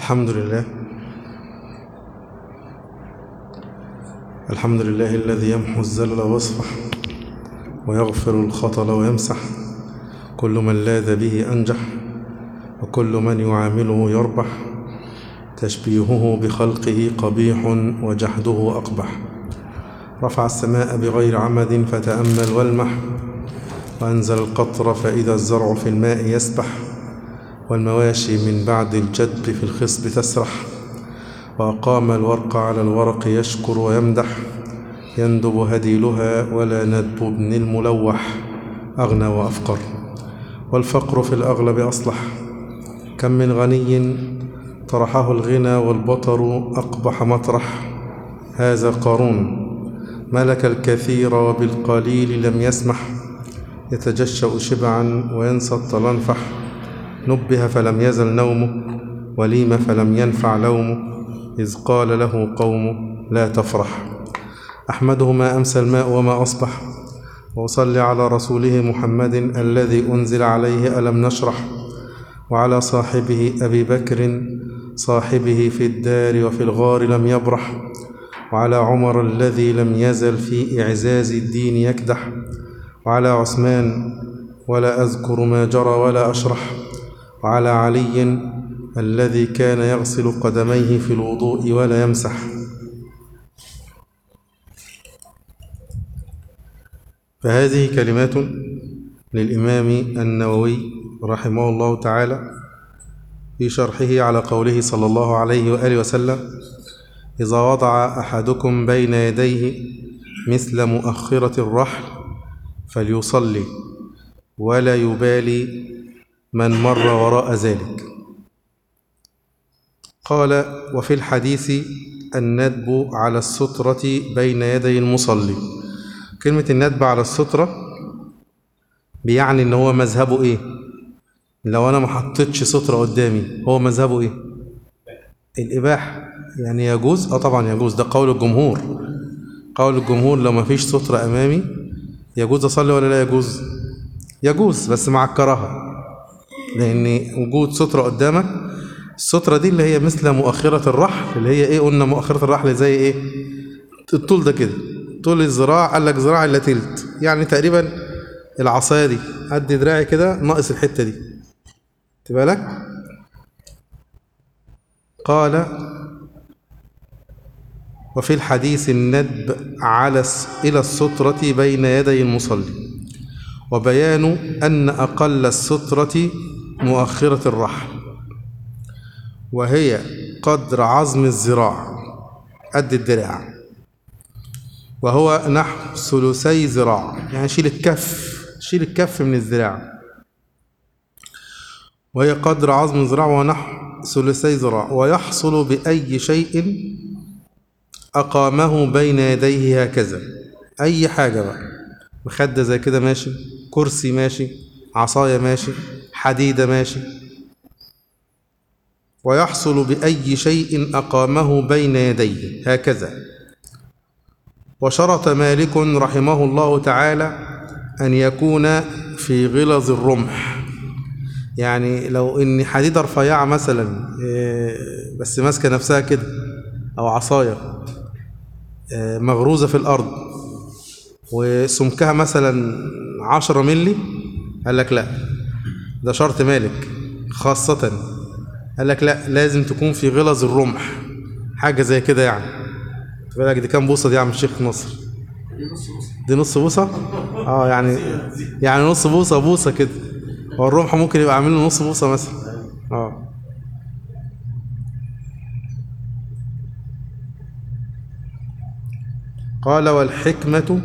الحمد لله الحمد لله الذي يمحو الزلل ويصفح ويغفر الخطل ويمسح كل من لاذ به أنجح وكل من يعامله يربح تشبيهه بخلقه قبيح وجحده أقبح رفع السماء بغير عمد فتأمل والمح وأنزل القطر فإذا الزرع في الماء يسبح والمواشي من بعد الجدب في الخصب تسرح وأقام الورق على الورق يشكر ويمدح يندب هديلها ولا ندب ابن الملوح أغنى وأفقر والفقر في الأغلب أصلح كم من غني طرحه الغنى والبطر أقبح مطرح هذا قارون ملك الكثير وبالقليل لم يسمح يتجشأ شبعا وينسى الطلنفح نبه فلم يزل نومه وليم فلم ينفع لومه إذ قال له قومه لا تفرح أحمده ما أمسى الماء وما أصبح وأصلي على رسوله محمد الذي أنزل عليه ألم نشرح وعلى صاحبه أبي بكر صاحبه في الدار وفي الغار لم يبرح وعلى عمر الذي لم يزل في إعزاز الدين يكدح وعلى عثمان ولا أذكر ما جرى ولا أشرح وعلى علي الذي كان يغسل قدميه في الوضوء ولا يمسح فهذه كلمات للإمام النووي رحمه الله تعالى في شرحه على قوله صلى الله عليه وآله وسلم إذا وضع أحدكم بين يديه مثل مؤخرة الرحل فليصلي ولا يبالي من مر وراء ذلك قال وفي الحديث الندب على السترة بين يدي المصلي كلمة الندب على السترة بيعني ان هو مذهبه ايه لو انا ما حطيتش سترة قدامي هو مذهبه ايه الاباحة يعني يجوز اه طبعا يجوز ده قول الجمهور قول الجمهور لو ما فيش سترة امامي يجوز اصلي ولا لا يجوز يجوز بس مع الكراهه لان وجود سترة قدامك السترة دي اللي هي مثل مؤخرة الرحل اللي هي ايه قلنا مؤخرة الرحل زي ايه الطول ده كده طول الذراع قال لك ذراع الا تلت يعني تقريبا العصايه دي قد دراعي كده ناقص الحته دي تبقى لك قال وفي الحديث الندب على الى السترة بين يدي المصلي وبيان أن أقل السترة مؤخرة الرحل وهي قدر عظم الذراع قد الدراع وهو نحو ثلثي ذراع يعني شيل الكف شيل الكف من الذراع وهي قدر عظم الذراع ونحو ثلثي ذراع ويحصل بأي شيء أقامه بين يديه هكذا أي حاجة بقى مخدة زي كده ماشي كرسي ماشي عصاية ماشي حديدة ماشي ويحصل بأي شيء أقامه بين يديه هكذا وشرط مالك رحمه الله تعالى أن يكون في غلظ الرمح يعني لو إن حديدة رفيعة مثلا بس ماسكة نفسها كده أو عصاية مغروزة في الأرض وسمكها مثلا عشرة ملي قال لك لا ده شرط مالك خاصة قال لك لا لازم تكون في غلظ الرمح حاجة زي كده يعني بالك دي كام بوصة دي يا عم الشيخ نصر دي نص بوصة اه يعني يعني نص بوصة بوصة كده هو الرمح ممكن يبقى عامل له نص بوصة مثلا اه قال والحكمة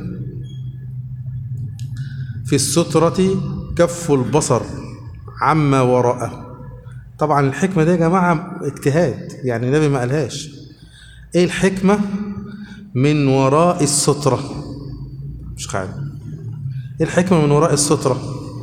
في السترة كف البصر عما وراءه طبعا الحكمة دي يا جماعة اجتهاد يعني النبي ما قالهاش ايه الحكمة من وراء السترة مش خالد ايه الحكمة من وراء السترة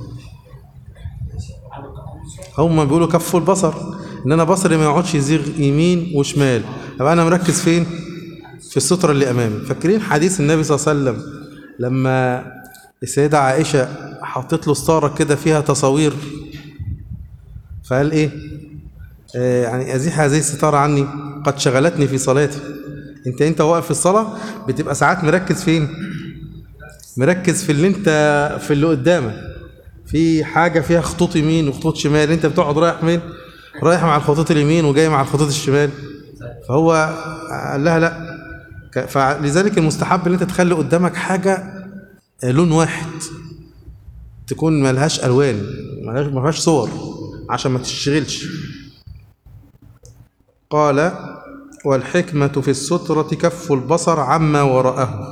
هم بيقولوا كف البصر ان انا بصري ما يقعدش يزيغ يمين وشمال ابقى انا مركز فين في السترة اللي امامي فاكرين حديث النبي صلى الله عليه وسلم لما السيدة عائشة حطت له ستارة كده فيها تصاوير فقال ايه آه، يعني ازيح هذه الستاره عني قد شغلتني في صلاتي انت انت واقف في الصلاه بتبقى ساعات مركز فين مركز في اللي انت في اللي قدامك في حاجه فيها خطوط يمين وخطوط شمال انت بتقعد رايح مين رايح مع الخطوط اليمين وجاي مع الخطوط الشمال فهو قال لها لا ك- فلذلك المستحب ان انت تخلي قدامك حاجه آه، لون واحد تكون ملهاش الوان ملهاش ملهاش صور عشان ما تشتغلش قال والحكمة في السترة كف البصر عما وراءه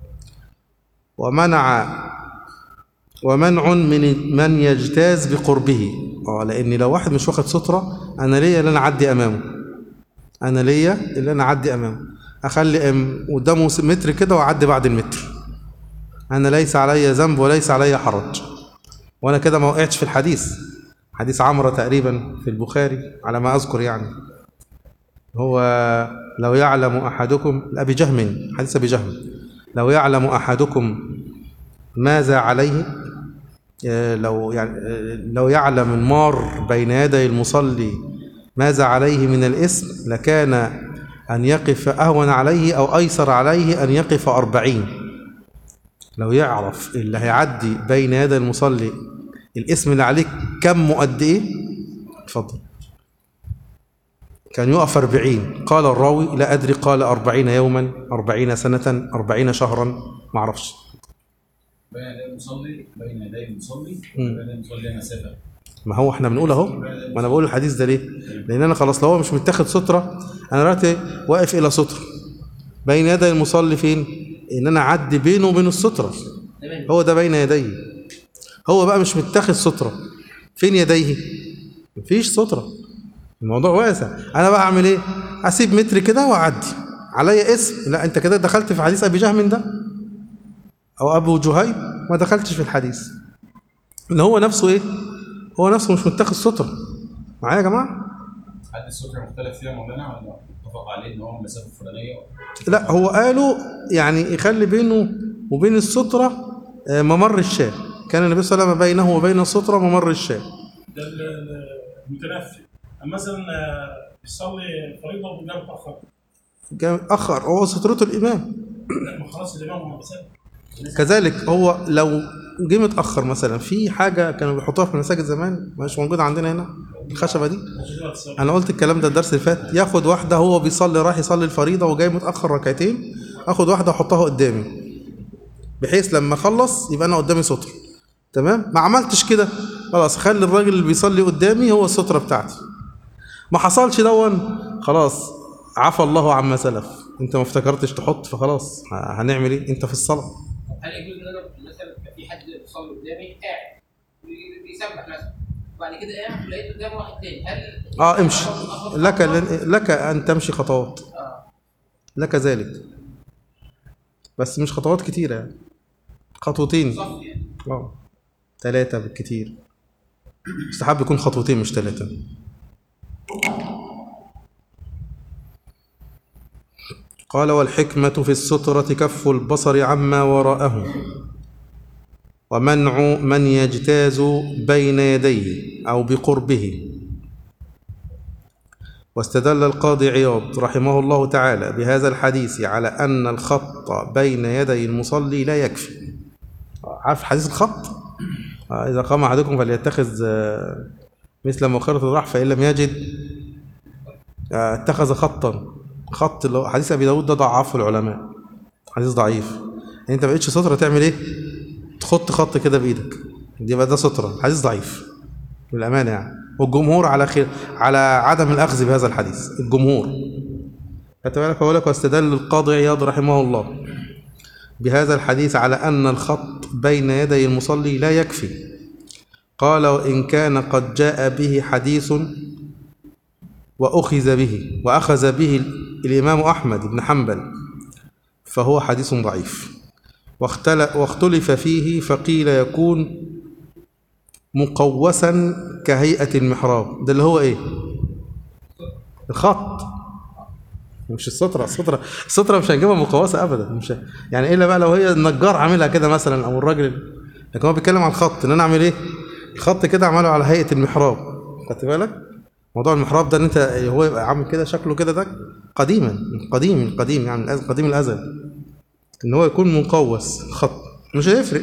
ومنع ومنع من من يجتاز بقربه اه لان لو واحد مش واخد سترة انا ليا اللي انا اعدي امامه انا ليا اللي انا اعدي امامه اخلي أم- قدامه متر كده واعدي بعد المتر انا ليس علي ذنب وليس علي حرج وانا كده ما وقعتش في الحديث حديث عمرو تقريبا في البخاري على ما اذكر يعني هو لو يعلم احدكم ابي جهم حديث ابي جهم لو يعلم احدكم ماذا عليه آه، لو يعني آه، لو يعلم المار بين يدي المصلي ماذا عليه من الاسم لكان أن يقف أهون عليه أو أيسر عليه أن يقف أربعين لو يعرف اللي هيعدي بين يدي المصلي الاسم اللي عليه كم قد إيه اتفضل كان يقف أربعين قال الراوي لا أدري قال أربعين يوما أربعين سنة أربعين شهرا ما أعرفش بين يدي المصلي بين يدي المصلي مم. بين يدي المصلي مسافه ما هو احنا بنقول اهو ما انا بقول الحديث ده ليه لان انا خلاص لو هو مش متاخد ستره انا دلوقتي واقف الى ستره بين يدي المصلي فين ان انا اعدي بينه وبين الستره هو ده بين يديه هو بقى مش متاخد ستره فين يديه مفيش ستره الموضوع واسع انا بقى اعمل ايه اسيب متر كده واعدي عليا اسم لا انت كده دخلت في حديث ابي جهم ده او ابو جهيم ما دخلتش في الحديث اللي هو نفسه ايه هو نفسه مش متاخد ستره معايا يا جماعه حد السكر مختلف فيها مولانا ولا اتفق عليه ان هو المسافه الفلانيه لا هو قالوا يعني يخلي بينه وبين الستره آه، ممر الشاة كان النبي صلى الله عليه وسلم بينه وبين الستره ممر الشاة ده ال- ال- المتنفل أما مثلا آه، بيصلي فريضه وقدام متاخر جا- اخر هو سترته الامام لا، ما خلاص الامام هو بيصلي كذلك هو لو جه متاخر مثلا في حاجه كانوا بيحطوها في المساجد زمان مش موجوده عندنا هنا الخشبه دي عشان تصلي انا قلت الكلام ده الدرس اللي فات ياخد واحده هو بيصلي راح يصلي الفريضه وجاي متاخر ركعتين اخد واحده احطها قدامي بحيث لما اخلص يبقى انا قدامي ستر تمام ما عملتش كده خلاص خلي الراجل اللي بيصلي قدامي هو الستره بتاعتي ما حصلش دون خلاص عفى الله عما سلف انت ما افتكرتش تحط فخلاص ه- هنعمل ايه انت في الصلاه هل يجوز ان انا مثلا كان في حد بيصلي قدامي قاعد بي- بيسبح مثلا وبعد كده قام ولقيت قدامه واحد تاني هل اه امشي لك لك ان تمشي خطوات اه لك ذلك بس مش خطوات كتيره يعني خطوتين صف يعني اه ثلاثة بالكتير مستحب يكون خطوتين مش ثلاثة قال والحكمة في السترة كف البصر عما وراءه ومنع من يجتاز بين يديه أو بقربه واستدل القاضي عياض رحمه الله تعالى بهذا الحديث على أن الخط بين يدي المصلي لا يكفي عارف حديث الخط آه، إذا قام أحدكم فليتخذ آه، مثل مخرة الراح فإن لم يجد آه، اتخذ خطا خط اللي هو حديث أبي داود ده ضعفه العلماء حديث ضعيف يعني أنت بقيتش سترة تعمل إيه؟ تخط خط كده بإيدك دي بقى ده سترة حديث ضعيف بالأمانة يعني والجمهور على خير على عدم الأخذ بهذا الحديث الجمهور خدت بالك بقول لك واستدل القاضي عياض رحمه الله بهذا الحديث على أن الخط بين يدي المصلي لا يكفي قال وإن كان قد جاء به حديث وأخذ به وأخذ به الإمام أحمد بن حنبل فهو حديث ضعيف واختل- واختلف فيه فقيل يكون مقوسا كهيئة المحراب ده اللي هو إيه الخط مش السترة السترة السترة مش هنجيبها مقوسة أبدا مش ه- يعني إلا بقى لو هي النجار عاملها كده مثلا أو الراجل لكن هو بيتكلم عن الخط إن أنا أعمل إيه؟ الخط كده أعمله على هيئة المحراب خدت بالك؟ موضوع المحراب ده ان انت هو يبقى عامل كده شكله كده ده قديما من قديم من قديم يعني من الأز- قديم الازل ان هو يكون مقوس خط مش هيفرق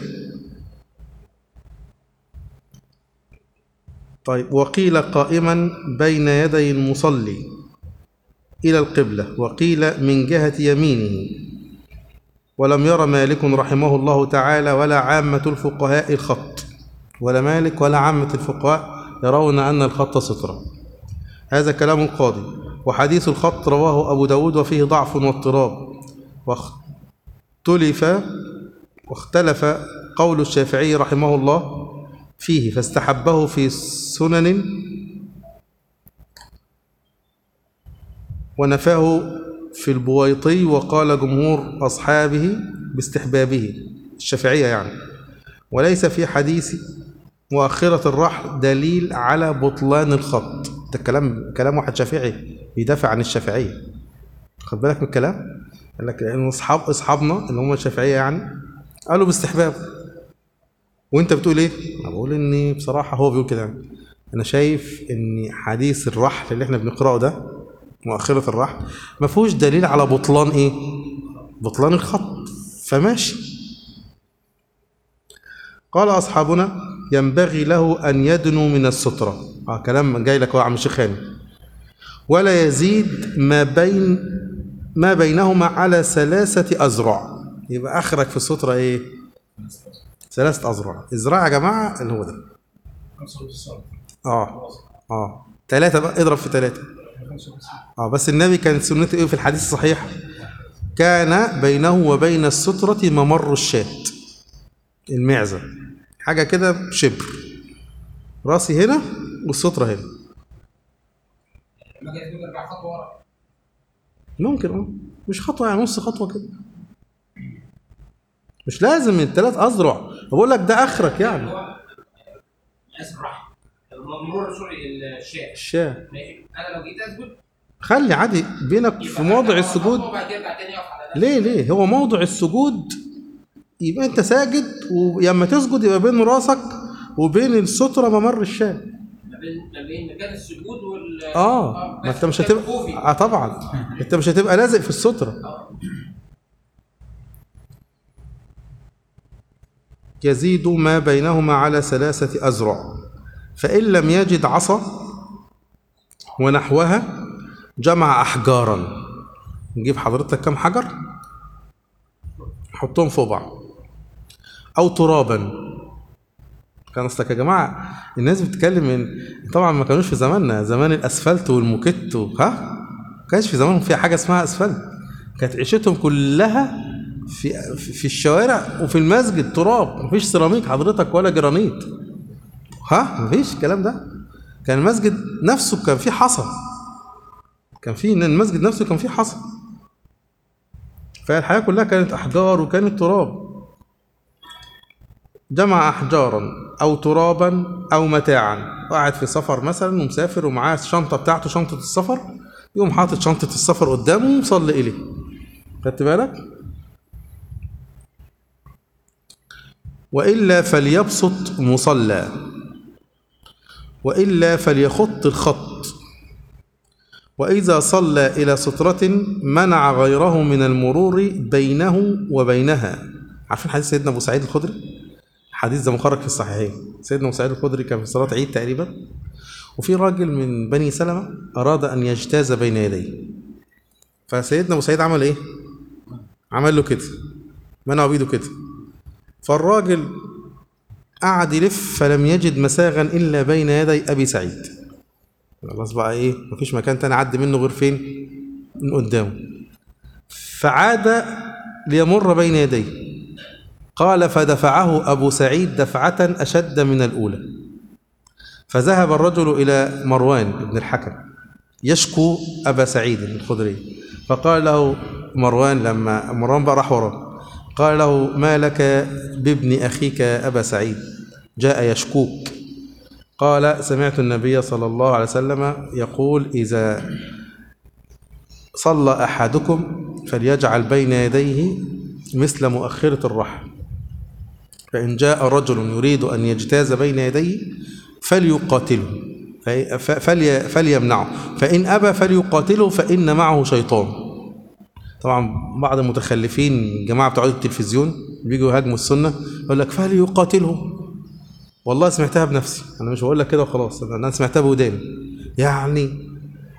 طيب وقيل قائما بين يدي المصلي إلى القبلة وقيل من جهة يمينه ولم ير مالك رحمه الله تعالى ولا عامة الفقهاء الخط ولا مالك ولا عامة الفقهاء يرون أن الخط سترة هذا كلام القاضي وحديث الخط رواه أبو داود وفيه ضعف واضطراب واختلف واختلف قول الشافعي رحمه الله فيه فاستحبه في سنن ونفاه في البويطي وقال جمهور أصحابه باستحبابه الشافعية يعني وليس في حديث مؤخرة الرحل دليل على بطلان الخط ده كلام كلام واحد شافعي بيدافع عن الشافعية خد بالك من الكلام قال لك لأن أصحاب أصحابنا اللي هم الشافعية يعني قالوا باستحباب وانت بتقول ايه انا بقول ان بصراحه هو بيقول كده يعني. انا شايف ان حديث الرحل اللي احنا بنقراه ده مؤخره الرحل ما فيهوش دليل على بطلان ايه بطلان الخط فماشي قال اصحابنا ينبغي له ان يدنو من الستره اه كلام جاي لك هو يا عم الشيخ هاني ولا يزيد ما بين ما بينهما على ثلاثه اذرع يبقى اخرك في الستره ايه ثلاثة أذرع الذراع يا جماعة اللي هو ده 95 اه اه ثلاثة بقى اضرب في ثلاثة 95 اه بس النبي كانت سنته ايه في الحديث الصحيح كان بينه وبين السترة ممر الشاة المعزة حاجة كده شبر راسي هنا والسترة هنا لما جاي ترجع خطوه ورا ممكن اه مش خطوة يعني نص خطوة كده مش لازم الثلاث أذرع بقول لك ده آخرك يعني هو اسف راح مرور سوري الشارع الشاة ماشي انا لو جيت اسجد خلي عادي بينك في موضع السجود وبعد كده ارجع تاني اقف على ده ليه ليه هو موضع السجود يبقى انت ساجد ولما تسجد يبقى بين راسك وبين السترة ممر الشاة ما بين ما بين مكان السجود وال اه ما بس انت مش مكان هتبقى وقوفي. اه طبعا انت مش هتبقى لازق في السترة آه. يزيد ما بينهما على ثلاثة أذرع فإن لم يجد عصا ونحوها جمع أحجارا نجيب حضرتك كم حجر حطهم فوق بعض أو ترابا كان أصلك يا جماعة الناس بتتكلم من طبعا ما كانوش في زماننا زمان الأسفلت والموكيت ها ما كانش في زمانهم فيها حاجة اسمها أسفلت كانت عيشتهم كلها في في الشوارع وفي المسجد تراب مفيش سيراميك حضرتك ولا جرانيت ها مفيش الكلام ده كان المسجد نفسه كان فيه حصى كان فيه ان المسجد نفسه كان فيه حصى فالحياة كلها كانت أحجار وكانت تراب جمع أحجارا أو ترابا أو متاعا قاعد في سفر مثلا ومسافر ومعاه الشنطة بتاعته شنطة السفر يقوم حاطط شنطة السفر قدامه ومصلي إليه خدت بالك؟ وإلا فليبسط مصلى وإلا فليخط الخط وإذا صلى إلى سترة منع غيره من المرور بينه وبينها عارفين حديث سيدنا أبو سعيد الخدري؟ حديث ده مخرج في الصحيحين سيدنا أبو سعيد الخدري كان في صلاة عيد تقريبا وفي راجل من بني سلمة أراد أن يجتاز بين يديه فسيدنا أبو سعيد عمل إيه؟ عمل له كده منعه بإيده كده فالراجل قعد يلف فلم يجد مساغا إلا بين يدي أبي سعيد خلاص بقى إيه مفيش مكان تاني عدى منه غير فين من قدامه فعاد ليمر بين يديه قال فدفعه أبو سعيد دفعة أشد من الأولى فذهب الرجل إلى مروان بن الحكم يشكو أبا سعيد الخدري فقال له مروان لما مروان بقى راح وراه قال له ما لك بابن أخيك أبا سعيد جاء يشكوك قال سمعت النبي صلى الله عليه وسلم يقول إذا صلى أحدكم فليجعل بين يديه مثل مؤخرة الرحل فإن جاء رجل يريد أن يجتاز بين يديه فليقاتله فإ- ف- فلي فليمنعه فإن أبى فليقاتله فإن معه شيطان طبعا بعض المتخلفين الجماعة بتوع التلفزيون بيجوا يهاجموا السنة يقول لك فليقاتله والله سمعتها بنفسي أنا مش بقول لك كده وخلاص أنا أنا سمعتها بوداني يعني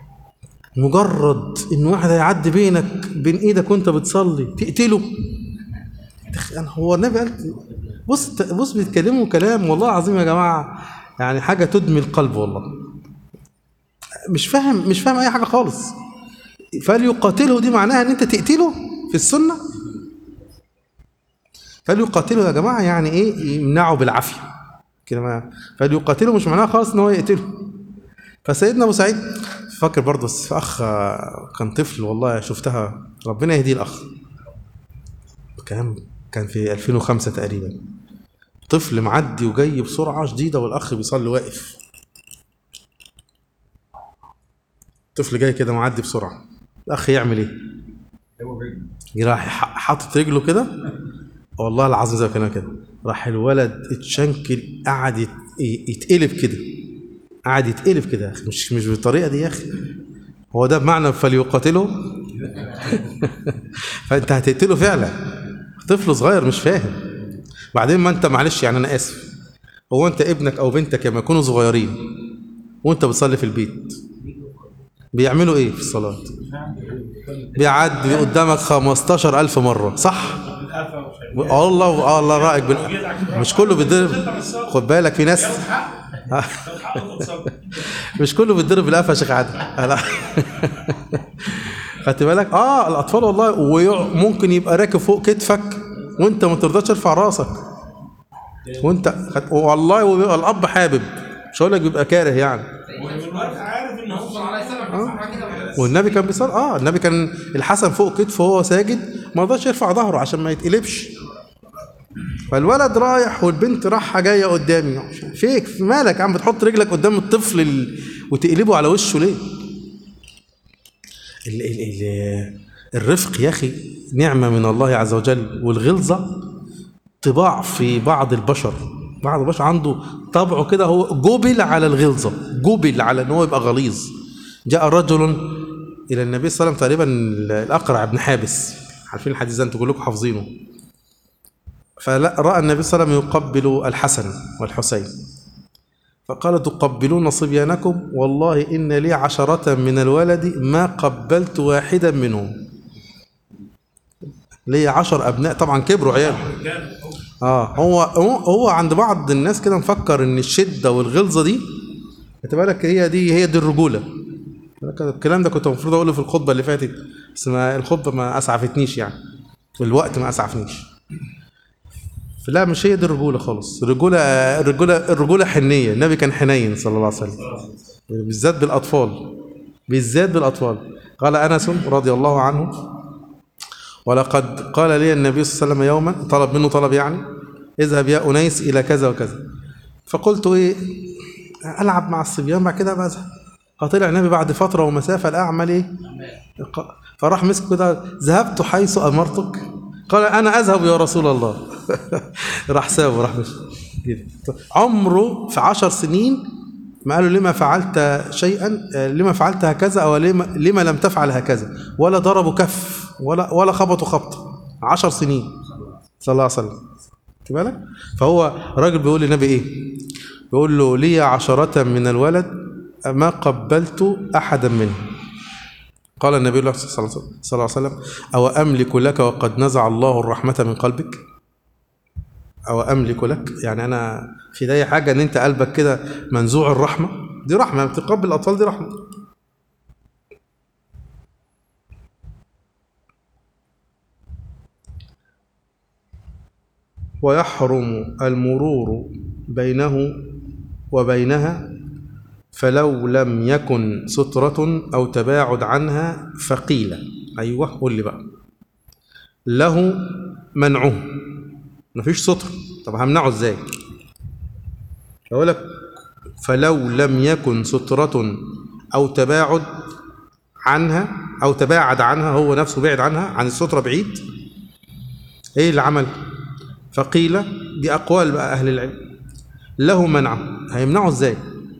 مجرد إن واحد هيعدي بينك بين إيدك وأنت بتصلي تقتله تخ- أنا هو النبي قال بص بص بيتكلموا كلام والله العظيم يا جماعة يعني حاجة تدمي القلب والله مش فاهم مش فاهم أي حاجة خالص فليقاتله دي معناها ان انت تقتله في السنه فليقاتله يا جماعه يعني ايه يمنعه بالعافيه كده ما فليقاتله مش معناها خالص ان هو يقتله فسيدنا ابو سعيد فاكر برضه بس في اخ آه، كان طفل والله شفتها ربنا يهديه الاخ كان كان في 2005 تقريبا طفل معدي وجاي بسرعه شديده والاخ بيصلي واقف طفل جاي كده معدي بسرعه الاخ يعمل ايه راح ح- حاطط رجله كده والله العظيم زي ما كان كده راح الولد اتشنكل قعد يت- يتقلب كده قعد يتقلب كده يا اخي مش مش بالطريقه دي يا اخي هو ده بمعنى فليقاتله فانت هتقتله فعلا طفل صغير مش فاهم بعدين ما انت معلش يعني انا اسف هو انت ابنك او بنتك لما يكونوا صغيرين وانت بتصلي في البيت بيعملوا ايه في الصلاه بيعدي قدامك 15000 مره صح القفا وشيء و- الله و- الله رايك بال... مش كله بيتضرب خد بالك في ناس ياخد حق ياخد حق وانت تصلي مش كله بيتضرب بالقفا يا شيخ عادل لا خدت بالك اه الاطفال والله وممكن يبقى راكب فوق كتفك وانت ما ترضاش ترفع راسك وانت خد... والله وبيبقى الاب حابب مش هقول لك بيبقى كاره يعني والواد عارف ان هو صلى الله عليه وسلم صح كده والنبي كان بيصلي اه النبي كان الحسن فوق كتفه وهو ساجد ما رضاش يرفع ظهره عشان ما يتقلبش فالولد رايح والبنت رايحه جايه قدامي فيك في مالك يا عم بتحط رجلك قدام الطفل ال... وتقلبه على وشه ليه ال... ال... ال... الرفق يا اخي نعمه من الله عز وجل والغلظه طباع في بعض البشر بعض البشر عنده طبعه كده هو جبل على الغلظه جبل على ان هو يبقى غليظ جاء رجل الى النبي صلى الله عليه وسلم تقريبا الاقرع بن حابس عارفين الحديث ده انتوا كلكم حافظينه فراى النبي صلى الله عليه وسلم يقبل الحسن والحسين فقال تقبلون صبيانكم والله ان لي عشرة من الولد ما قبلت واحدا منهم لي عشر ابناء طبعا كبروا عيال رجال اه هو هو هو عند بعض الناس كده مفكر ان الشده والغلظه دي خد بالك هي دي هي دي الرجوله الكلام ده كنت المفروض اقوله في الخطبه اللي فاتت بس ما الخطبه ما اسعفتنيش يعني والوقت ما اسعفنيش لا مش هي دي الرجوله خالص الرجوله الرجوله الرجوله حنيه النبي كان حنين صلى الله عليه وسلم بالذات بالاطفال بالذات بالاطفال قال انس رضي الله عنه ولقد قال لي النبي صلى الله عليه وسلم يوما طلب منه طلب يعني اذهب يا انيس الى كذا وكذا فقلت ايه العب مع الصبيان بعد كده بذهب فطلع النبي بعد فتره ومسافه لا اعمل ايه ق- فراح مسك كده ذهبت حيث امرتك قال انا اذهب يا رسول الله راح سابه راح مشي كده. عمره في عشر سنين ما قالوا لما فعلت شيئا آه، لما فعلت هكذا او لما, لما لم تفعل هكذا ولا ضربوا كف ولا ولا خبطوا خبطه عشر سنين صلى الله عليه وسلم خد بالك فهو راجل بيقول للنبي ايه بيقول له لي عشرة من الولد ما قبلت احدا منهم قال النبي الله صلى الله عليه- صلى الله عليه وسلم او املك لك وقد نزع الله الرحمه من قلبك او املك لك يعني انا في ايديا حاجه ان انت قلبك كده منزوع الرحمه دي رحمه بتقبل الاطفال دي رحمه ويحرم المرور بينه وبينها فلو لم يكن سترة أو تباعد عنها فقيل أيوه قول لي بقى له منعه مفيش ستر طب همنعه ازاي يقول لك فلو لم يكن سترة أو تباعد عنها أو تباعد عنها هو نفسه بعد عنها عن السترة بعيد إيه اللي عمل فقيل دي أقوال بقى أهل العلم له منعه هيمنعه ازاي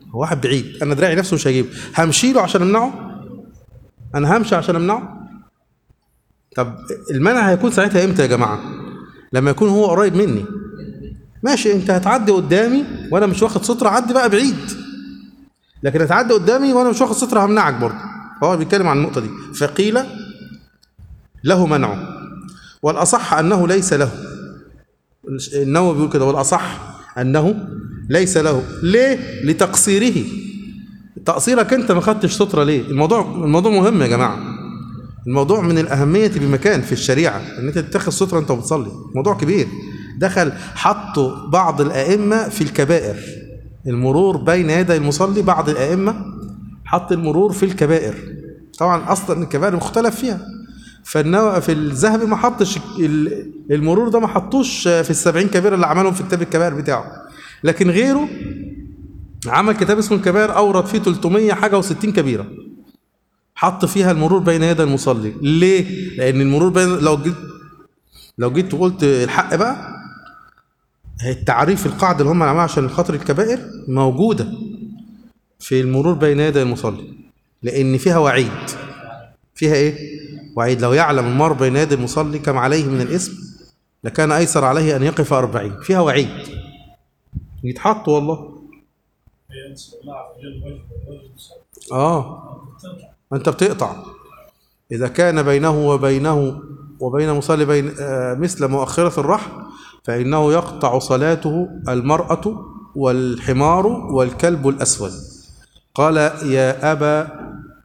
هو واحد بعيد انا دراعي نفسه مش هجيبه همشي له عشان امنعه انا همشي عشان امنعه طب المنع هيكون ساعتها امتى يا جماعه لما يكون هو قريب مني ماشي انت هتعدي قدامي وانا مش واخد ستره عدي بقى بعيد لكن هتعدي قدامي وانا مش واخد ستره همنعك برضه هو بيتكلم عن النقطه دي فقيل له منعه والاصح انه ليس له النووي بيقول كده والاصح انه ليس له ليه لتقصيره تقصيرك انت ما خدتش ستره ليه الموضوع الموضوع مهم يا جماعه الموضوع من الاهميه بمكان في الشريعه ان انت تتخذ ستره انت بتصلي موضوع كبير دخل حطوا بعض الائمه في الكبائر المرور بين يدي المصلي بعض الائمه حط المرور في الكبائر طبعا اصلا الكبائر مختلف فيها فالنوى في الذهبي ما حطش ال- المرور ده ما حطوش في السبعين كبيرة اللي عملهم في كتاب الكبائر بتاعه لكن غيره عمل كتاب اسمه الكبائر أورد فيه 300 حاجة و60 كبيرة حط فيها المرور بين يدي المصلي ليه؟ لأن المرور بين لو جيت لو جيت وقلت الحق بقى التعريف القاعدة اللي هم عملوها عشان خاطر الكبائر موجودة في المرور بين يدي المصلي لأن فيها وعيد فيها ايه وعيد لو يعلم المار بين يدي المصلي كم عليه من الاسم لكان ايسر عليه ان يقف أربعين فيها وعيد يتحط والله ينسى الله عز وجل وجه وجه المصلي. اه ترجع انت بتقطع اذا كان بينه وبينه وبين مصلي بين آه مثل مؤخرة الرحل فإنه يقطع صلاته المرأة والحمار والكلب الأسود قال يا أبا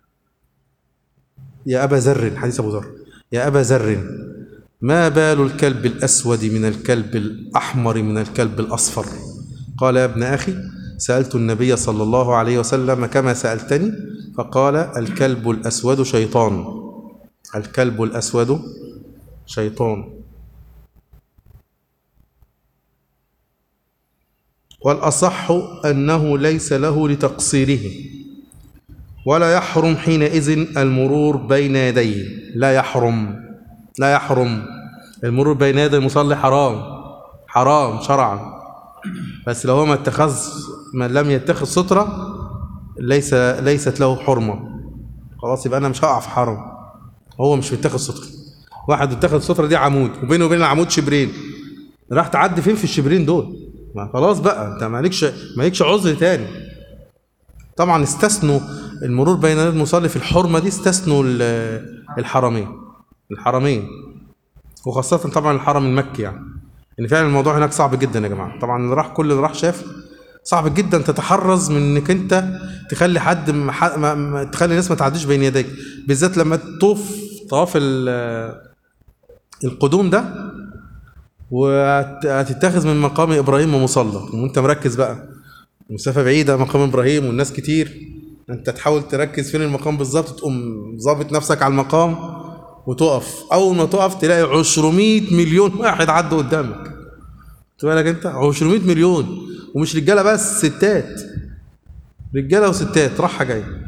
يا أبا ذر حديث أبو ذر يا أبا ذر ما بال الكلب الأسود من الكلب الأحمر من الكلب الأصفر قال يا ابن أخي سألت النبي صلى الله عليه وسلم كما سألتني فقال الكلب الأسود شيطان الكلب الأسود شيطان والأصح أنه ليس له لتقصيره ولا يحرم حينئذ المرور بين يديه لا يحرم لا يحرم المرور بين يدي المصلي حرام حرام شرعا بس لو هو ما اتخذ من لم يتخذ سترة ليس ليست له حرمة خلاص يبقى أنا مش هقع في حرم هو مش متخذ سترة واحد اتخذ سترة دي عمود وبينه وبين العمود شبرين راح تعدي فين في الشبرين دول ما خلاص بقى انت مالكش مالكش عذر تاني طبعا استثنوا المرور بين يدي المصلي في الحرمه دي استثنوا ال- الحرمين الحرمين وخاصه طبعا الحرم المكي يعني ان فعلا الموضوع هناك صعب جدا يا جماعه طبعا اللي راح كل اللي راح شاف صعب جدا تتحرز من انك انت تخلي حد ما ح- ما ما- تخلي الناس ما تعديش بين يديك بالذات لما تطوف طواف ال- القدوم ده وهتتخذ من مقام ابراهيم ومصلى وانت مركز بقى مسافه بعيده مقام ابراهيم والناس كتير انت تحاول تركز فين المقام بالظبط تقوم ظابط نفسك على المقام وتقف اول ما تقف تلاقي 200 مليون واحد عدوا قدامك خد بالك انت 200 مليون ومش رجاله بس ستات رجاله وستات راحه جايه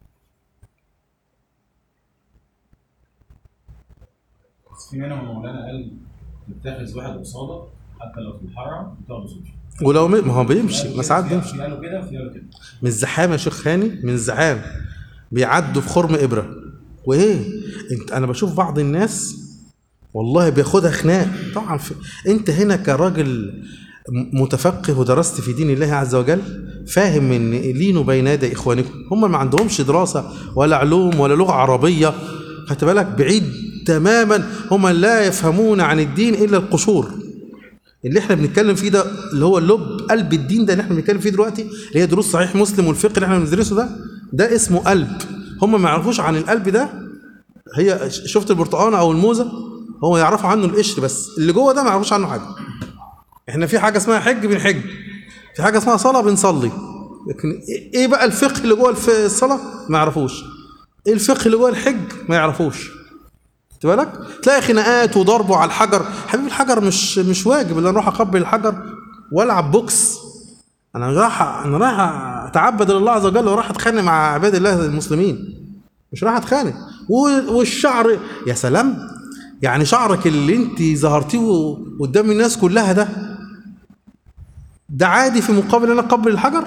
بس في منهم مولانا قال تتخذ واحد قصادك حتى لو في الحرم وتاخده سوشي ولو م- ما هو بيمشي ما ساعات بيمشي في قالوا كده وفي قالوا كده من الزحام يا شيخ هاني من الزحام بيعدوا في خرم ابره وايه انت انا بشوف بعض الناس والله بياخدها خناق طبعا في انت هنا كراجل م- متفقه ودرست في دين الله عز وجل فاهم ان لينوا بين يدي اخوانكم هم ما عندهمش دراسه ولا علوم ولا لغه عربيه خدت بالك بعيد تماما هم لا يفهمون عن الدين الا القشور اللي احنا بنتكلم فيه ده اللي هو اللب قلب الدين ده اللي احنا بنتكلم فيه دلوقتي اللي هي دروس صحيح مسلم والفقه اللي احنا بندرسه ده ده اسمه قلب هم ما يعرفوش عن القلب ده هي ش- شفت البرتقانه او الموزه هو يعرفوا عنه القشر بس اللي جوه ده ما يعرفوش عنه حاجه احنا في حاجه اسمها حج بنحج في حاجه اسمها صلاه بنصلي لكن إيه- ايه بقى الفقه اللي جوه الف- الصلاه ما يعرفوش ايه الفقه اللي جوه الحج ما يعرفوش خدت بالك تلاقي خناقات وضربه على الحجر حبيبي الحجر مش مش واجب ان انا اروح اقبل الحجر والعب بوكس انا رايح انا رايح اتعبد لله عز وجل وراح اتخانق مع عباد الله المسلمين مش رايح اتخانق و- والشعر يا سلام يعني شعرك اللي انت ظهرتيه قدام الناس كلها ده ده عادي في مقابل ان انا اقبل الحجر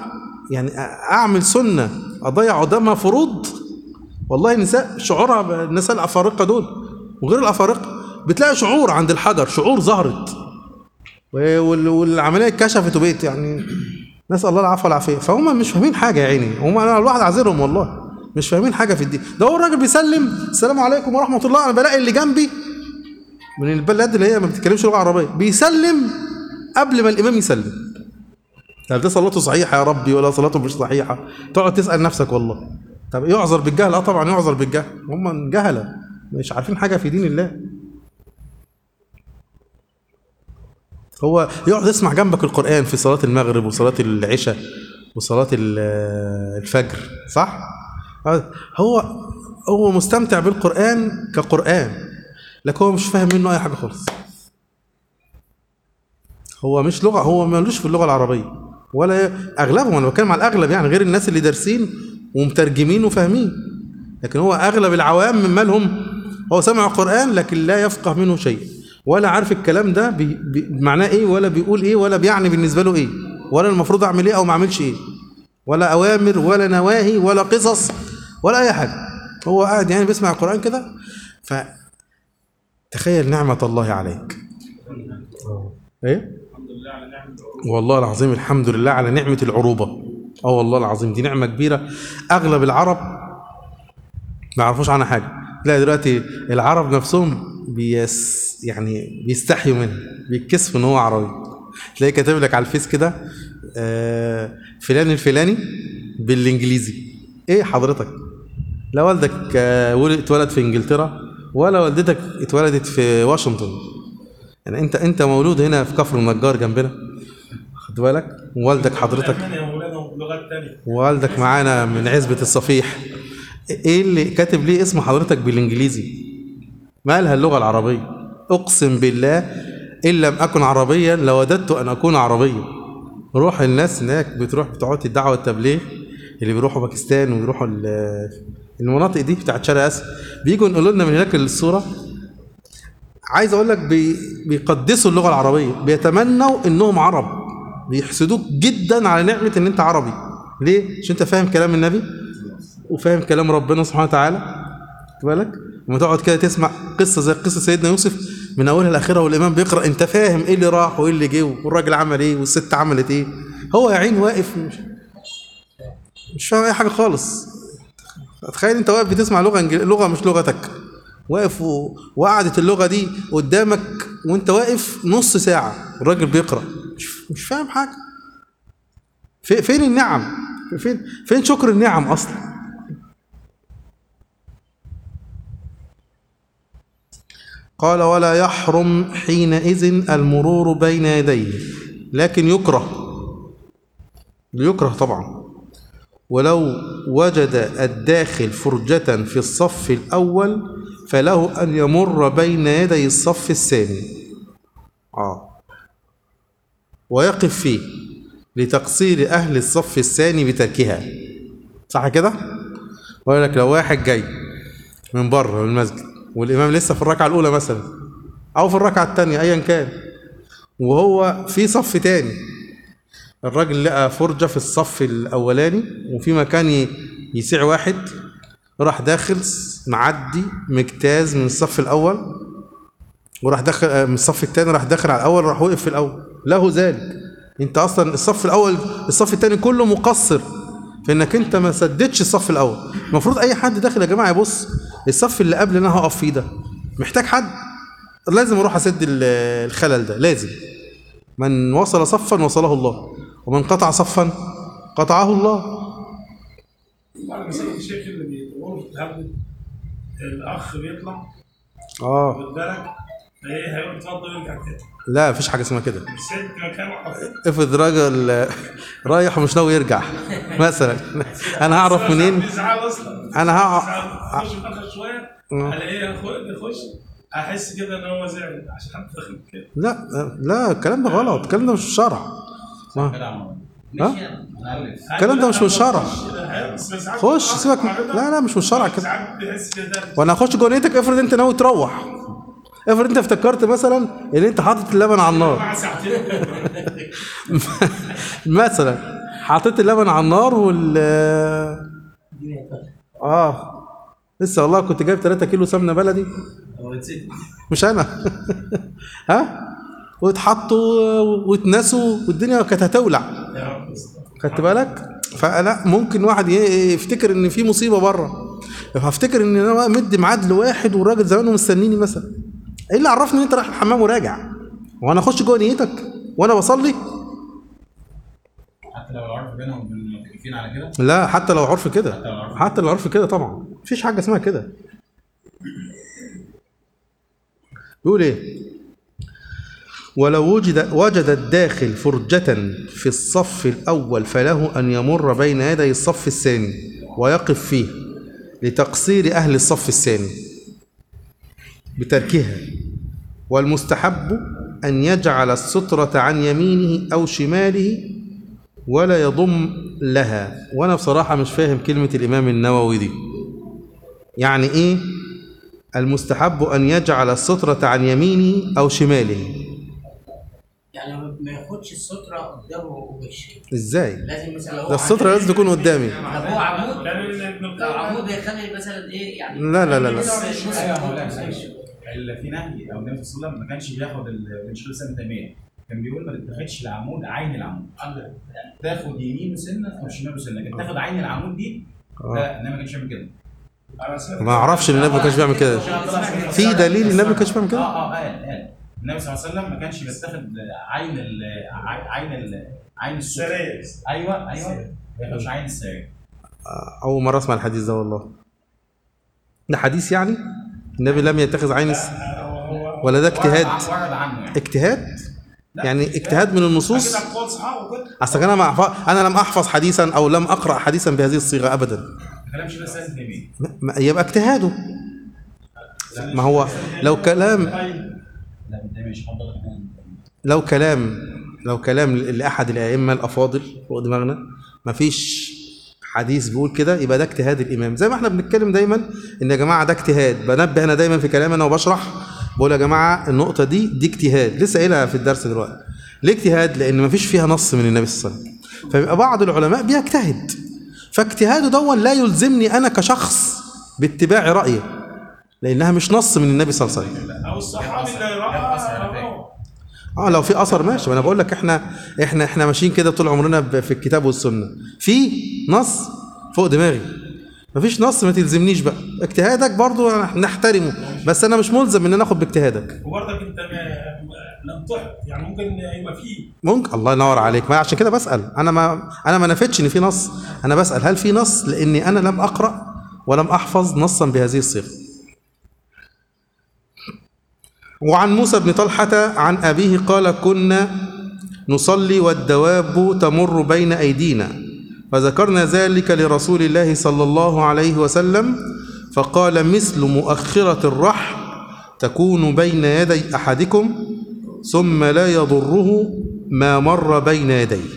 يعني اعمل سنه اضيع قدامها فروض والله النساء شعورها ب- النساء الافارقه دول وغير الافارقه بتلاقي شعور عند الحجر شعور ظهرت و- وال- والعمليه اتكشفت وبقت يعني نسال الله العفو والعافيه فهم مش فاهمين حاجه يا عيني هم انا الواحد عذرهم والله مش فاهمين حاجه في الدين ده هو الراجل بيسلم السلام عليكم ورحمه الله انا بلاقي اللي جنبي من البلاد اللي هي ما بتتكلمش لغه عربيه بيسلم قبل ما الامام يسلم طب ده صلاته صحيحه يا ربي ولا صلاته مش صحيحه تقعد تسال نفسك والله طب يعذر بالجهل اه طبعا يعذر بالجهل هم جهله مش عارفين حاجه في دين الله هو يقعد يسمع جنبك القرآن في صلاة المغرب وصلاة العشاء وصلاة ال- الفجر صح؟ هو هو مستمتع بالقرآن كقرآن لكن هو مش فاهم منه أي حاجة خالص هو مش لغة هو مالوش في اللغة العربية ولا أغلبهم أنا بتكلم على الأغلب يعني غير الناس اللي دارسين ومترجمين وفاهمين لكن هو أغلب العوام من مالهم هو سمع القرآن لكن لا يفقه منه شيء ولا عارف الكلام ده بي بي معناه إيه ولا بيقول إيه ولا بيعني بالنسبة له إيه ولا المفروض أعمل إيه أو ما أعملش إيه ولا أوامر ولا نواهي ولا قصص ولا أي حاجة هو قاعد يعني بيسمع القرآن كده فتخيل نعمة الله عليك إيه؟ الحمد لله على نعمه العروض والله العظيم الحمد لله على نعمة العروبة اه والله العظيم دي نعمة كبيرة أغلب العرب ما يعرفوش عنها حاجة تلاقي دلوقتي العرب نفسهم بيس يعني بيستحيوا منها بيتكسفوا ان هو عربي تلاقي كاتب لك على الفيس كده آه، فلان الفلاني بالانجليزي ايه حضرتك لا والدك آه، ولد- اتولد في انجلترا ولا والدتك اتولدت في واشنطن يعني انت انت مولود هنا في كفر النجار جنبنا خد بالك ووالدك حضرتك الألمان يا مولانا ولغات تانية ووالدك معانا من عزبة الصفيح ايه اللي كاتب ليه اسم حضرتك بالانجليزي مالها اللغة العربية اقسم بالله ان لم اكن عربيا لوددت ان اكون عربيا روح الناس هناك بتروح بتوع الدعوة والتبليغ اللي بيروحوا باكستان ويروحوا ال- المناطق دي بتاعت شرق اسيا بيجوا ينقلوا لنا من هناك الصورة عايز اقول لك بي بيقدسوا اللغه العربيه بيتمنوا انهم عرب بيحسدوك جدا على نعمه ان انت عربي ليه عشان انت فاهم كلام النبي وفاهم كلام ربنا سبحانه وتعالى خد بالك لما تقعد كده تسمع قصه زي قصه سيدنا يوسف من اولها لاخرها والامام بيقرا انت فاهم ايه اللي راح وايه اللي جه والراجل عمل ايه والست عملت ايه هو يا عين واقف مش, مش فاهم اي حاجه خالص تخيل انت واقف بتسمع لغه انجل... لغه مش لغتك واقف و... وقعدت اللغه دي قدامك وانت واقف نص ساعه الراجل بيقرا مش, مش فاهم حاجه في... فين النعم فين فين شكر النعم اصلا قال ولا يحرم حينئذ المرور بين يديه لكن يكره يكره طبعا ولو وجد الداخل فرجة في الصف الأول فله أن يمر بين يدي الصف الثاني آه. ويقف فيه لتقصير أهل الصف الثاني بتركها صح كده؟ ويقول لك لو واحد جاي من بره من المسجد والإمام لسه في الركعة الأولى مثلا أو في الركعة الثانية أيا كان وهو في صف تاني الراجل لقى فرجة في الصف الأولاني وفي مكان ي- يسيع واحد راح داخل معدي مجتاز من الصف الأول وراح داخل آه، من الصف الثاني راح داخل على الأول راح وقف في الأول له ذلك أنت أصلا الصف الأول الصف الثاني كله مقصر في إنك أنت ما سددتش الصف الأول المفروض أي حد داخل يا جماعة يبص الصف اللي قبل أنا هقف فيه ده محتاج حد لازم أروح أسد ال- الخلل ده لازم من وصل صفا وصله الله ومن قطع صفا قطعه الله بعد مسألة الشيخ اللي بيقولوا في التهجد الأخ بيطلع اه خد بالك إيه هيقول اتفضل ويرجع تاني لا مفيش حاجه اسمها كده الست مكانه حاطط افرض راجل رايح ومش ناوي يرجع مثلا انا هعرف منين بيزعل أصلا انا هقع اخش متاخر شويه آه. الاقيه يخش احس كده ان هو زعل عشان حد داخل كده لا لا الكلام ده غلط الكلام ده مش شرع آه. كده يا عم ها نألف الكلام ده مش من الشرع. بس ساعات خش بيبقى سيبك من- عارضة. لا لا مش من الشرع كده ساعات بيحس كده وانا هخش جوه نيتك افرض انت ناوي تروح افرض انت افتكرت مثلا ان انت حاطط اللبن على النار مع ساعتين مثلا حطيت اللبن على النار وال اه لسه والله كنت جايب 3 كيلو سمنه بلدي هو نسيت مش انا ها واتحطوا واتنسوا والدنيا كانت هتولع خدت بالك فلا ممكن واحد ي- يفتكر ان في مصيبه بره هفتكر ان انا مدي ميعاد لواحد والراجل زمانه مستنيني مثلا ايه اللي عرفني ان انت رايح الحمام وراجع وانا اخش جوه نيتك وانا بصلي حتى لو العرف بينهم وبين متفقين على كده لا حتى لو عرف كده حتى لو عرف. حتى لو عرف كده طبعا مفيش حاجه اسمها كده بيقول ايه ولو وجد وجد الداخل فرجة في الصف الأول فله أن يمر بين يدي الصف الثاني ويقف فيه لتقصير أهل الصف الثاني بتركها والمستحب أن يجعل السترة عن يمينه أو شماله ولا يضم لها وانا بصراحه مش فاهم كلمه الامام النووي دي يعني ايه المستحب ان يجعل الستره عن يمينه او شماله يعني ما ياخدش الستره قدامه ووشه ازاي لازم مثلا لو هو ده الستره لازم تكون قدامي طب هو عمود لان ابن لو القيم عمود هيخلي مثلا ايه يعني لا لا لا لا ايوه مولانا اللي في نهي او النبي صلى الله عليه وسلم ما كانش بياخد ال- من شيخ الاسلام ابن تيميه كان بيقول ما تتاخدش العمود عين العمود تاخد يمينه سنه او شماله سنه لكن تاخد عين العمود دي لا النبي ما كانش بيعمل كده على سنة ما اعرفش ان النبي ما كانش بيعمل كده في دليل النبي ما كانش بيعمل كده اه اه قال قال النبي صلى الله عليه وسلم ما كانش بيتاخد عين ال عين ال عين السرير سريع ايوه ايوه ما ياخدش عين السرير اول مره اسمع الحديث ده والله ده حديث يعني النبي لم يتخذ عين الس... هو ولا ده اجتهاد ورد عنه يعني اجتهاد يعني اجتهاد من النصوص كده قول صحابه كده اصل انا ما أحف- انا لم احفظ حديثا او لم اقرا حديثا بهذه الصيغه ابدا كلام شيخ الاسلام ابن تيميه ما- ما- يبقى اجتهاده ما هو لو كلام لا ابن تيميه مش حضرتك لو كلام لو كلام لاحد الائمه الافاضل فوق دماغنا مفيش حديث بيقول كده يبقى ده اجتهاد الامام زي ما احنا بنتكلم دايما ان يا جماعه ده اجتهاد بنبه انا دايما في كلامي انا وبشرح بقول يا جماعه النقطه دي دي اجتهاد لسه قايلها في الدرس دلوقتي ليه اجتهاد لان مفيش فيها نص من النبي صلى الله عليه وسلم فيبقى بعض العلماء بيجتهد فاجتهاده دون لا يلزمني انا كشخص باتباع رايه لانها مش نص من النبي صلى الله عليه وسلم او الصحابي اللي جاب أثر على راى فكرة. اه لو في اثر ماشي وانا بقول لك احنا احنا احنا ماشيين كده طول عمرنا ب- في الكتاب والسنه في نص فوق دماغي مفيش نص ما تلزمنيش بقى اجتهادك برضو نحترمه بس انا مش ملزم ان انا اخد باجتهادك وبرضك انت ما- لم تحط يعني ممكن يبقى فيه ممكن الله ينور عليك ما عشان كده بسال انا ما انا ما نفدتش ان في نص انا بسال هل في نص لاني انا لم اقرا ولم احفظ نصا بهذه الصيغه وعن موسى بن طلحه عن ابيه قال كنا نصلي والدواب تمر بين ايدينا فذكرنا ذلك لرسول الله صلى الله عليه وسلم فقال مثل مؤخره الرحل تكون بين يدي احدكم ثم لا يضره ما مر بين يديه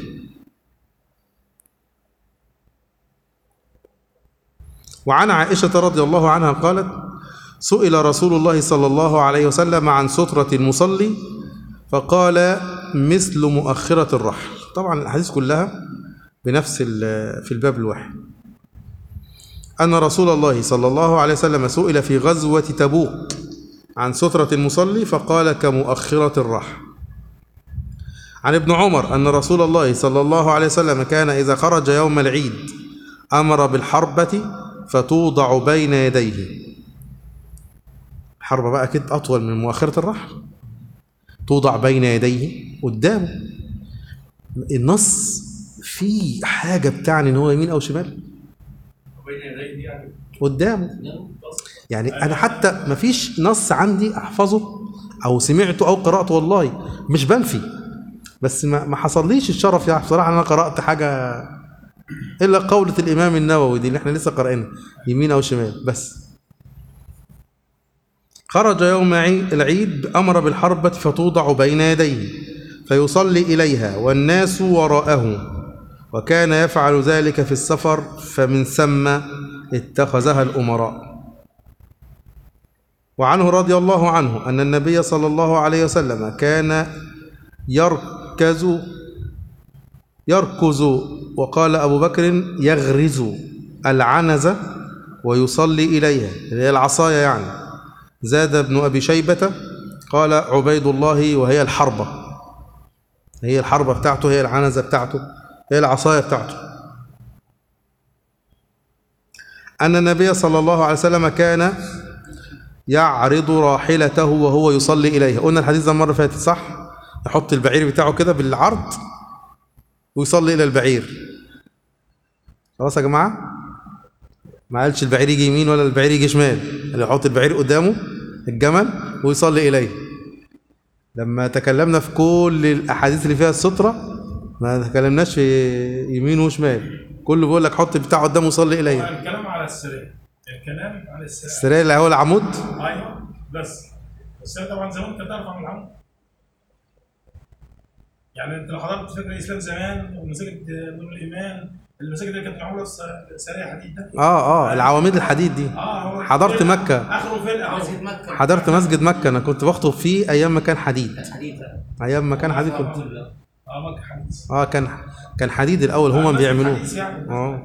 وعن عائشة رضي الله عنها قالت سئل رسول الله صلى الله عليه وسلم عن سترة المصلي فقال مثل مؤخرة الرحل طبعا الأحاديث كلها بنفس ال- في الباب الواحد أن رسول الله صلى الله عليه وسلم سئل في غزوة تبوك عن سترة المصلي فقال كمؤخرة الرحل عن ابن عمر أن رسول الله صلى الله عليه وسلم كان إذا خرج يوم العيد أمر بالحربة فتوضع بين يديه الحربة بقى أكيد أطول من مؤخرة الرحل توضع بين يديه قدامه النص فيه حاجة بتعني إن هو يمين أو شمال بين يديه دي يعني قدامه يعني انا حتى ما فيش نص عندي احفظه او سمعته او قراته والله مش بنفي بس ما ما حصليش الشرف يعني بصراحه إن انا قرات حاجه الا قولة الامام النووي دي اللي احنا لسه قارئينها يمين او شمال بس خرج يوم عي- العيد امر بالحربة فتوضع بين يديه فيصلي اليها والناس وراءه وكان يفعل ذلك في السفر فمن ثم اتخذها الامراء وعنه رضي الله عنه أن النبي صلى الله عليه وسلم كان يركز يركز وقال أبو بكر يغرز العنزة ويصلي إليها اللي هي العصاية يعني زاد ابن أبي شيبة قال عبيد الله وهي الحربة هي الحربة بتاعته هي العنزة بتاعته هي العصاية بتاعته أن النبي صلى الله عليه وسلم كان يعرض راحلته وهو يصلي إليها قلنا الحديث ده المرة اللي فاتت صح يحط البعير بتاعه كده بالعرض ويصلي إلى البعير خلاص يا جماعة ما قالش البعير يجي يمين ولا البعير يجي شمال اللي يحط البعير قدامه الجمل ويصلي إليه لما تكلمنا في كل الأحاديث اللي فيها السترة ما تكلمناش في يمين وشمال كله بيقول لك حط بتاعه قدامه وصلي إليه الكلام على السرير الكلام على السرير السراير اللي هو العمود ايوه بس بس هي طبعا زمان كانت تعرف عن العمود يعني انت لو حضرت فكر الاسلام زمان ومساجد نور الايمان المساجد اللي كانت معموله س- سريع حديد ده اه اه العواميد الحديد دي اه هو حضرت مكة. اخره فرقه مسجد أهو. مكه حضرت مسجد مكة أنا كنت بخطب فيه أيام ما كان حديد حديثة أيام ما كان حديد كنت اه مكه حديث اه كان كان حديد الأول هما بيعملوه حديث يعني اه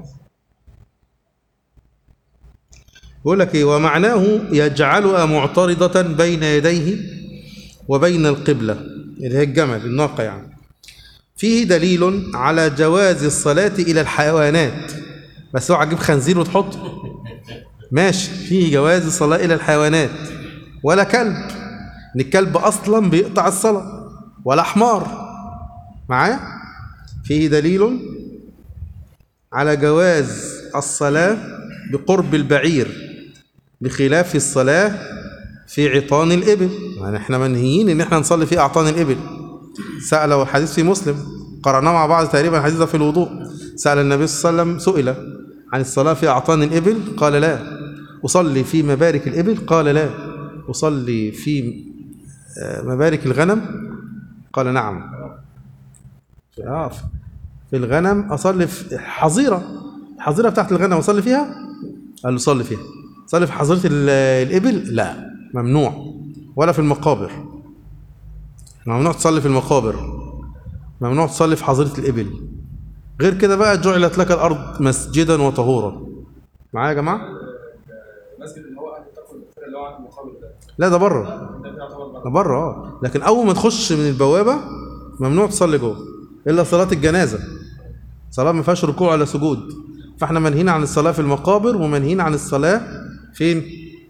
بيقول لك ايه ومعناه يجعلها معترضة بين يديه وبين القبلة اللي هي الجمل الناقة يعني فيه دليل على جواز الصلاة إلى الحيوانات بس اوعى تجيب خنزير وتحطه ماشي فيه جواز الصلاة إلى الحيوانات ولا كلب إن الكلب أصلا بيقطع الصلاة ولا حمار معايا فيه دليل على جواز الصلاة بقرب البعير بخلاف الصلاة في عطان الإبل يعني احنا منهيين ان احنا نصلي في أعطان الإبل سأل والحديث في مسلم قرأناه مع بعض تقريبا الحديث ده في الوضوء سأل النبي صلى الله عليه وسلم سئل عن الصلاة في أعطان الإبل قال لا أصلي في مبارك الإبل قال لا أصلي في آه، مبارك الغنم قال نعم آه، في الغنم أصلي في حظيرة الحظيرة بتاعت الغنم أصلي فيها قال له صلي فيها صلي في حظيرة ال- الإبل لا ممنوع ولا في المقابر ممنوع تصلي في المقابر ممنوع تصلي في حظيرة الإبل غير كده بقى جعلت لك الأرض مسجدا وطهورا معايا يا جماعة المسجد اللي هو عند التقوى الدكتور اللي هو عند المقابر ده لا ده بره ده بيعتبر بره ده بره اه لكن اول ما تخش من البوابه ممنوع تصلي جوه الا صلاه الجنازه صلاه ما فيهاش ركوع ولا سجود فاحنا منهيين عن الصلاه في المقابر ومنهيين عن الصلاه فين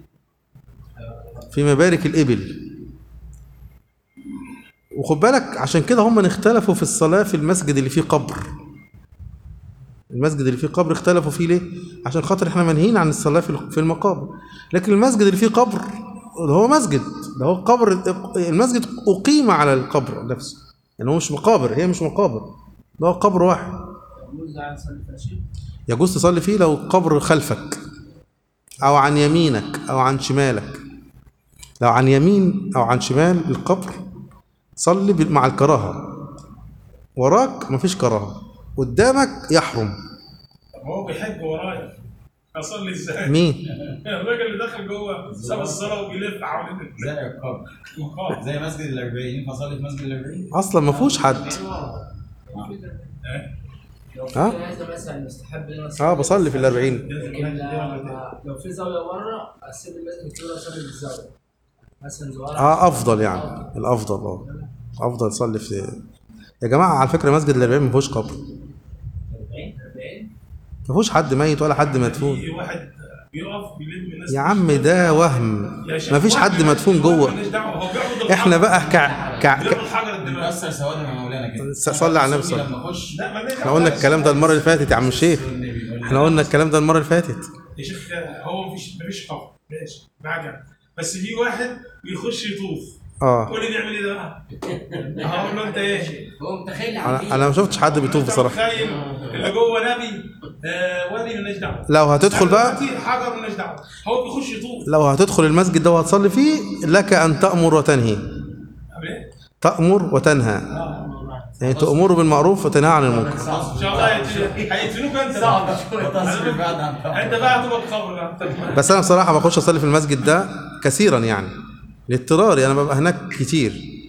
في مبارك الابل وخد بالك عشان كده هم اختلفوا في الصلاه في المسجد اللي فيه قبر المسجد اللي فيه قبر اختلفوا فيه ليه عشان خاطر احنا منهيين عن الصلاه في في المقابر لكن المسجد اللي فيه قبر ده هو مسجد ده هو قبر المسجد أقيم على القبر نفسه يعني هو مش مقابر هي مش مقابر ده هو قبر واحد يجوز تصلي فيه لو قبر خلفك أو عن يمينك أو عن شمالك لو عن يمين أو عن شمال القبر صلي بال- مع الكراهة وراك مفيش كراهة قدامك يحرم طب هو بيحج ورايا اصلي ازاي؟ مين الراجل اللي داخل جوه ساب الصلاه وبيلف حوالين زي القبر المقام زي مسجد الأربعين فصلي في مسجد الأربعين أصلا مفهوش حد لو ها؟ في هذا مثلا مستحب ان انا اه بصلي في الأربعين لكن لما- لو في زاويه بره اسيب المسجد كله اصلي في الزاويه مثلا زوار اه افضل يعني الافضل اه افضل صلي في يا جماعه على فكره مسجد الاربعين ما فيهوش قبر 40 40 ما فيهوش حد ميت ولا حد مدفون في واحد بيقف بيلم الناس يا عم ده وهم ما فيش حد مدفون جوه مالناش دعوه هو بيعبد احنا الحجر. بقى كع... كع... بيعبد كع... الحجر الدماغ بنكسر سواد يا مولانا كده صلي على النبي صلى الله لما اخش لا مالناش احنا قلنا الكلام ده المره اللي فاتت يا عم الشيخ احنا قلنا الكلام ده المره اللي فاتت يا شيخ هو مفيش مفيش قبر ماشي بعجل بس في واحد بيخش يطوف اه قول لي نعمل ايه ده بقى؟ هقول له انت ايه؟ هو متخيل انا انا ما شفتش حد بيطوف أنت بصراحه متخيل اللي جوه نبي آه ولي مالناش دعوه لو هتدخل بقى دلوقتي حجر مالناش دعوه هو بيخش يطوف لو هتدخل المسجد ده وهتصلي فيه لك ان تامر وتنهي عامل ايه؟ تامر وتنهى يعني تامر بالمعروف وتنهى عن المنكر ان شاء الله هيقتل- هيقتلوك انت صعب شويه تصرف بعد عن طبعا. انت بقى هتبقى الخبر بقى بس انا بصراحه بخش اصلي في المسجد ده كثيرا يعني لاضطراري انا ببقى هناك كتير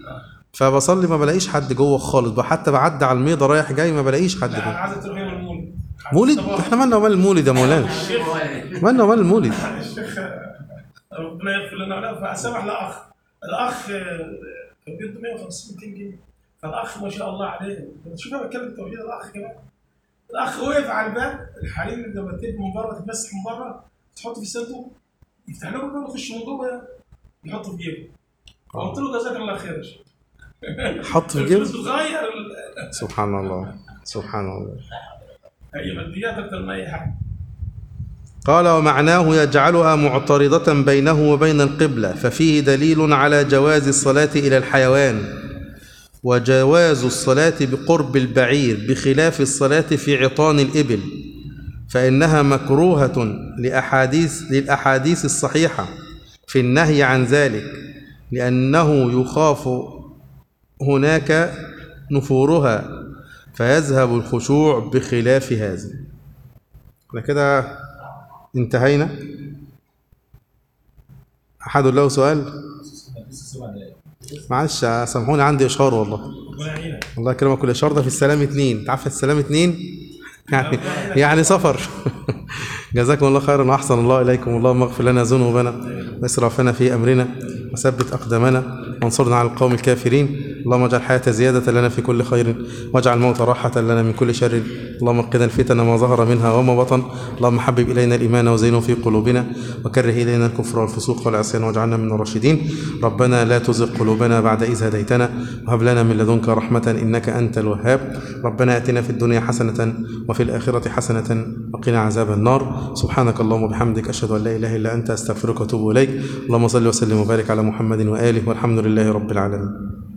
فبصلي ما بلاقيش حد جوه خالص بقى حتى بعدي على الميضه رايح جاي ما بلاقيش حد لا انا جوه عايزك تروح يوم المولد مولد الصباح. احنا مالنا ومال المولد يا مولانا مالنا ومال المولد الشيخ ربنا يغفر لنا وله فسمح لاخ الاخ آه، كان بيدوا 150 200 جنيه فالاخ ما شاء الله عليه شوف انا بتكلم توحيد الاخ كمان الاخ وقف على الباب الحريم لما تجيب من بره تتمسح من بره تحط في الصندوق يفتح لهم الباب يخش من جوه يحطه في جيبه فقلت له جزاك الله خير يا شيخ حط في الفلوس جيب بتغير ال- سبحان الله سبحان الله هي ماديات اكتر من اي حاجه قال ومعناه يجعلها معترضة بينه وبين القبلة ففيه دليل على جواز الصلاة إلى الحيوان وجواز الصلاة بقرب البعير بخلاف الصلاة في عطان الإبل فإنها مكروهة لأحاديث للأحاديث الصحيحة في النهي عن ذلك لأنه يخاف هناك نفورها فيذهب الخشوع بخلاف هذا احنا كده انتهينا أحد له سؤال لسه سبع دقايق معلش سامحوني عندي إشهار والله ربنا يعينك الله يكرمك الإشهار ده في السلام اتنين تعرف السلام اتنين يعني يعني سفر جزاكم الله خيرا وأحسن الله إليكم اللهم اغفر لنا ذنوبنا واسرافنا في أمرنا وثبت أقدامنا وانصرنا على القوم الكافرين اللهم اجعل الحياة زيادة لنا في كل خير واجعل الموت راحة لنا من كل شر اللهم قنا الفتن ما ظهر منها وما بطن اللهم حبب إلينا الإيمان وزينه في قلوبنا وكره إلينا الكفر والفسوق والعصيان واجعلنا من الراشدين ربنا لا تزغ قلوبنا بعد إذ هديتنا وهب لنا من لدنك رحمة إنك أنت الوهاب ربنا آتنا في الدنيا حسنة وفي الآخرة حسنة وقنا عذاب النار سبحانك اللهم وبحمدك أشهد أن لا إله إلا أنت أستغفرك وأتوب إليك اللهم صل وسلم وبارك على محمد وآله والحمد لله رب العالمين